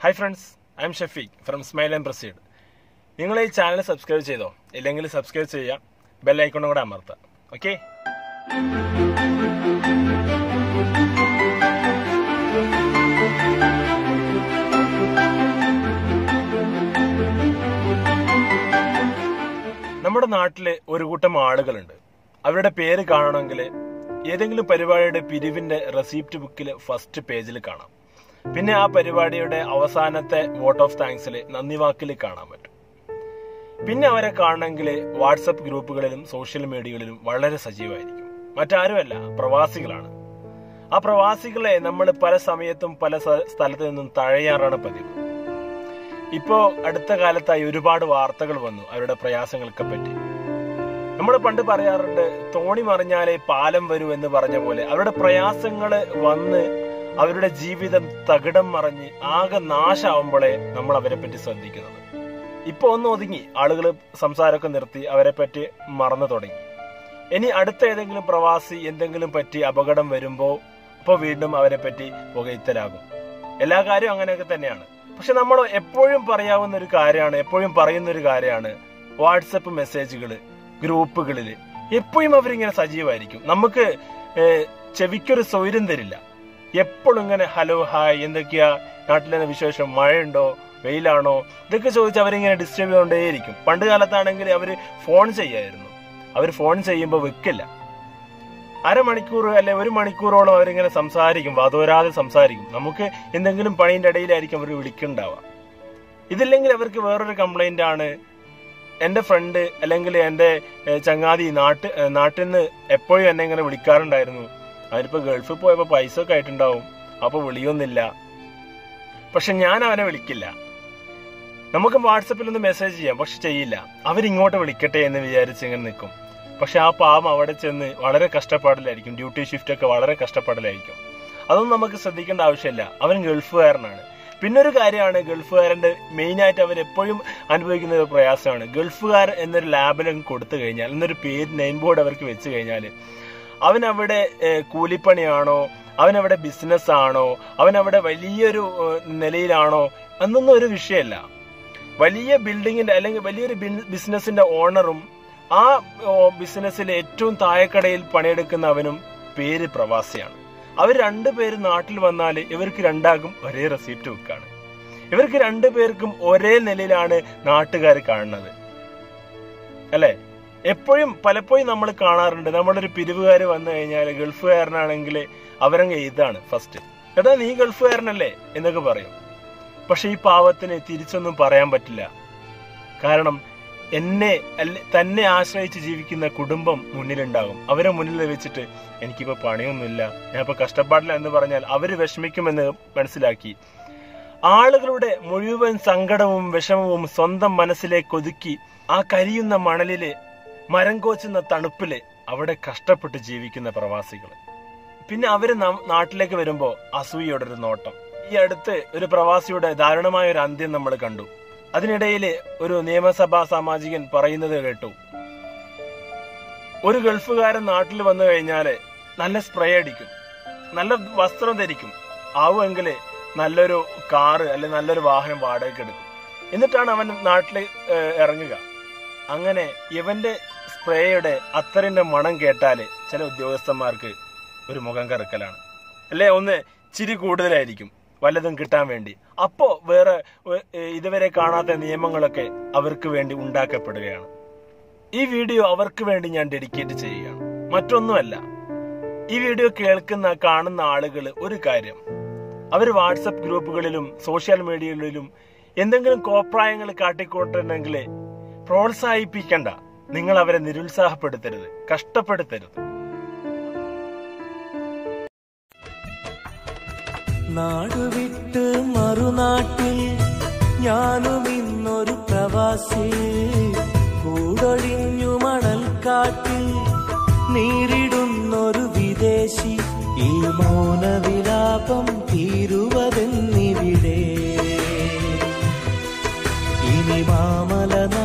hi friends I am Shafeeq from smile and proceed നിങ്ങൾ ഈ channel subscribe ചെയ്തോ ഇല്ലെങ്കിൽ സബ്സ്ക്രൈബ് ചെയ്യുക ബെൽ ഐക്കണും കൂടെ അമർത്താം ഓക്കെ നമ്മുടെ നാട്ടില് ഒരു കൂട്ടം ആളുകളുണ്ട് അവരുടെ പേര് കാണണമെങ്കിൽ ഏതെങ്കിലും പരിപാടിയുടെ പിരിവിന്റെ റെസീപ്റ്റ് ബുക്കിൽ ഫസ്റ്റ് പേജിൽ കാണാം പിന്നെ ആ പരിപാടിയുടെ അവസാനത്തെ വോട്ട് ഓഫ് താങ്ക്സിൽ നന്ദി വാക്കിൽ കാണാൻ പറ്റും പിന്നെ അവരെ കാണണമെങ്കിൽ വാട്സപ്പ് ഗ്രൂപ്പുകളിലും സോഷ്യൽ മീഡിയകളിലും വളരെ സജീവമായിരിക്കും മറ്റാരുമല്ല പ്രവാസികളാണ് ആ പ്രവാസികളെ നമ്മൾ പല സമയത്തും പല സ്ഥ- സ്ഥലത്ത് നിന്നും തഴയാറാണ് പതിവ് ഇപ്പോ അടുത്ത കാലത്തായി ഒരുപാട് വാർത്തകൾ വന്നു അവരുടെ പ്രയാസങ്ങളൊക്കെ പറ്റി നമ്മൾ പണ്ട് പറയാറുണ്ട് തോണി മറിഞ്ഞാലേ പാലം വരൂ എന്ന് പറഞ്ഞ പോലെ അവരുടെ പ്രയാസങ്ങൾ വന്ന് അവരുടെ ജീവിതം തകിടം മറിഞ്ഞ് ആകെ നാശാവുമ്പോഴേ നമ്മൾ അവരെ പറ്റി ശ്രദ്ധിക്കുന്നത് ഇപ്പൊ ഒന്ന് ഒതുങ്ങി ആളുകൾ സംസാരമൊക്കെ നിർത്തി അവരെ പറ്റി മറന്നു തുടങ്ങി ഇനി അടുത്ത ഏതെങ്കിലും പ്രവാസി എന്തെങ്കിലും പറ്റി അപകടം വരുമ്പോ ഇപ്പൊ വീണ്ടും അവരെ പറ്റി പുകയത്തലാകും എല്ലാ കാര്യവും അങ്ങനെയൊക്കെ തന്നെയാണ് പക്ഷെ നമ്മൾ എപ്പോഴും പറയാവുന്ന ഒരു കാര്യമാണ് എപ്പോഴും പറയുന്ന ഒരു കാര്യമാണ് വാട്സപ്പ് മെസ്സേജുകള് ഗ്രൂപ്പുകളിൽ എപ്പോഴും അവരിങ്ങനെ സജീവമായിരിക്കും നമുക്ക് ഏഹ്, ചെവിക്കൊരു സൗര്യം തരില്ല എപ്പോഴും ഇങ്ങനെ ഹലോ ഹായ് എന്തൊക്കെയാ നാട്ടിലെ വിശേഷം മഴയുണ്ടോ വെയിലാണോ ഇതൊക്കെ ചോദിച്ച് അവരിങ്ങനെ ഡിസ്റ്റർബ് ചെയ്തുകൊണ്ടേയിരിക്കും പണ്ട് കാലത്താണെങ്കിൽ അവര് ഫോൺ ചെയ്യായിരുന്നു അവർ ഫോൺ ചെയ്യുമ്പോൾ വെക്കില്ല അരമണിക്കൂർ അല്ലെ ഒരു മണിക്കൂറോളം അവരിങ്ങനെ സംസാരിക്കും വാതോരാതെ സംസാരിക്കും നമുക്ക് എന്തെങ്കിലും പണീന്റെ ഇടയിലായിരിക്കും അവർ വിളിക്കുന്നുണ്ടാവുക ഇതില്ലെങ്കിൽ അവർക്ക് വേറൊരു കംപ്ലൈന്റ് ആണ് എന്റെ ഫ്രണ്ട് അല്ലെങ്കിൽ എന്റെ ഏഹ്, ചങ്ങാതി നാട്ട് ഏഹ്, നാട്ടിൽ നിന്ന് എപ്പോഴും എന്നെ ഇങ്ങനെ വിളിക്കാറുണ്ടായിരുന്നു അവരിപ്പോ ഗൾഫിൽ പോയപ്പോ പൈസ ഒക്കെ ആയിട്ടുണ്ടാവും അപ്പൊ വിളിയൊന്നില്ല പക്ഷെ ഞാൻ അവനെ വിളിക്കില്ല നമുക്ക് വാട്സപ്പിൽ ഒന്ന് മെസ്സേജ് ചെയ്യാം പക്ഷെ ചെയ്യില്ല അവരിങ്ങോട്ട് വിളിക്കട്ടെ എന്ന് വിചാരിച്ച് ഇങ്ങനെ നിൽക്കും പക്ഷെ ആ പാവം അവിടെ ചെന്ന് വളരെ കഷ്ടപ്പാടിലായിരിക്കും ഡ്യൂട്ടി ഷിഫ്റ്റ് ഒക്കെ വളരെ കഷ്ടപ്പാടിലായിരിക്കും അതൊന്നും നമുക്ക് ശ്രദ്ധിക്കേണ്ട ആവശ്യമില്ല അവൻ ഗൾഫുകാരനാണ് പിന്നെ ഒരു കാര്യമാണ് ഗൾഫുകാരന്റെ മെയിൻ ആയിട്ട് അവർ എപ്പോഴും അനുഭവിക്കുന്ന ഒരു പ്രയാസമാണ് ഗൾഫുകാർ എന്നൊരു ലാബിലും കൊടുത്തു കഴിഞ്ഞാൽ എന്നൊരു പേര് നെയിം ബോർഡ് അവർക്ക് വെച്ച് കഴിഞ്ഞാൽ അവൻ അവിടെ ഏഹ്, കൂലിപ്പണിയാണോ അവൻ അവിടെ ബിസിനസ് ആണോ അവൻ അവിടെ വലിയൊരു ഏഹ്, നിലയിലാണോ എന്നൊന്നും ഒരു വിഷയമല്ല വലിയ ബിൽഡിങ്ങിന്റെ അല്ലെങ്കിൽ വലിയൊരു ബിസിനസിന്റെ ഓണറും ആ ബിസിനസ്സിലെ ഏറ്റവും താഴെക്കടയിൽ പണിയെടുക്കുന്നവനും പേര് പ്രവാസിയാണ് അവർ രണ്ടുപേരും നാട്ടിൽ വന്നാൽ ഇവർക്ക് രണ്ടാകും ഒരേ റെസിപ്റ്റ് ബുക്കാണ് ഇവർക്ക് രണ്ടുപേർക്കും ഒരേ നിലയിലാണ് നാട്ടുകാർ കാണുന്നത് അല്ലെ എപ്പോഴും പലപ്പോഴും നമ്മൾ കാണാറുണ്ട് നമ്മളൊരു പിരിവുകാർ വന്നു കഴിഞ്ഞാൽ ഗൾഫുകാരനാണെങ്കിൽ അവരങ്ങ് ഇതാണ് ഫസ്റ്റ് എടാ നീ ഗൾഫുകാരനല്ലേ എന്നൊക്കെ പറയും പക്ഷെ ഈ പാവത്തിന് തിരിച്ചൊന്നും പറയാൻ പറ്റില്ല കാരണം എന്നെ അല്ല തന്നെ ആശ്രയിച്ച് ജീവിക്കുന്ന കുടുംബം മുന്നിലുണ്ടാകും അവരെ മുന്നിൽ വെച്ചിട്ട് എനിക്കിപ്പോ പണിയൊന്നുമില്ല ഞാൻ ഇപ്പൊ കഷ്ടപ്പാടില്ല എന്ന് പറഞ്ഞാൽ അവര് വിഷമിക്കുമെന്ന് മനസ്സിലാക്കി ആളുകളുടെ മുഴുവൻ സങ്കടവും വിഷമവും സ്വന്തം മനസ്സിലേക്ക് ഒതുക്കി ആ കരിയുന്ന മണലില് മരം കോച്ചുന്ന തണുപ്പില് അവിടെ കഷ്ടപ്പെട്ട് ജീവിക്കുന്ന പ്രവാസികൾ പിന്നെ അവര് നം- നാട്ടിലേക്ക് വരുമ്പോ അസൂയയുടെ ഒരു നോട്ടം ഈ അടുത്ത് ഒരു പ്രവാസിയുടെ ദാരുണമായ ഒരു അന്ത്യം നമ്മൾ കണ്ടു അതിനിടയിൽ ഒരു നിയമസഭാ സാമാജികൻ പറയുന്നത് കേട്ടു ഒരു ഗൾഫുകാരൻ നാട്ടിൽ വന്നു കഴിഞ്ഞാല് നല്ല സ്പ്രേ അടിക്കും നല്ല വസ്ത്രം ധരിക്കും ആവുമെങ്കിൽ നല്ലൊരു കാറ് അല്ലെ നല്ലൊരു വാഹനം വാടകയ്ക്ക് എടുക്കും എന്നിട്ടാണ് അവൻ നാട്ടിൽ ഏഹ്, ഇറങ്ങുക അങ്ങനെ ഇവന്റെ സ്പ്രേയുടെ അത്തറിന്റെ മണം കേട്ടാല് ചില ഉദ്യോഗസ്ഥന്മാർക്ക് ഒരു മുഖം കറുക്കലാണ് അല്ലെ ഒന്ന് ചിരി കൂടുതലായിരിക്കും വല്ലതും കിട്ടാൻ വേണ്ടി അപ്പോ വേറെ ഏഹ്, ഇതുവരെ കാണാത്ത നിയമങ്ങളൊക്കെ അവർക്ക് വേണ്ടി ഉണ്ടാക്കപ്പെടുകയാണ് ഈ വീഡിയോ അവർക്ക് വേണ്ടി ഞാൻ ഡെഡിക്കേറ്റ് ചെയ്യുകയാണ് മറ്റൊന്നുമല്ല ഈ വീഡിയോ കേൾക്കുന്ന കാണുന്ന ആളുകൾ ഒരു കാര്യം അവർ വാട്സപ്പ് ഗ്രൂപ്പുകളിലും സോഷ്യൽ മീഡിയകളിലും എന്തെങ്കിലും കോപ്രായങ്ങൾ കാട്ടിക്കോട്ടുണ്ടെങ്കിൽ പ്രോത്സാഹിപ്പിക്കണ്ട നിങ്ങൾ അവരെ നിരുത്സാഹപ്പെടുത്തരുത് കഷ്ടപ്പെടുത്തരുത് നാടുവിട്ട് മറുനാട്ടിൽ ഞാനും ഇന്നൊരു പ്രവാസി കൂടൊഴിഞ്ഞു മണൽക്കാട്ടിൽ നേരിടുന്നൊരു വിദേശി ഈ മൗനവിലാപം തീരുവതെന്നിവിടെ ഇനി മാമല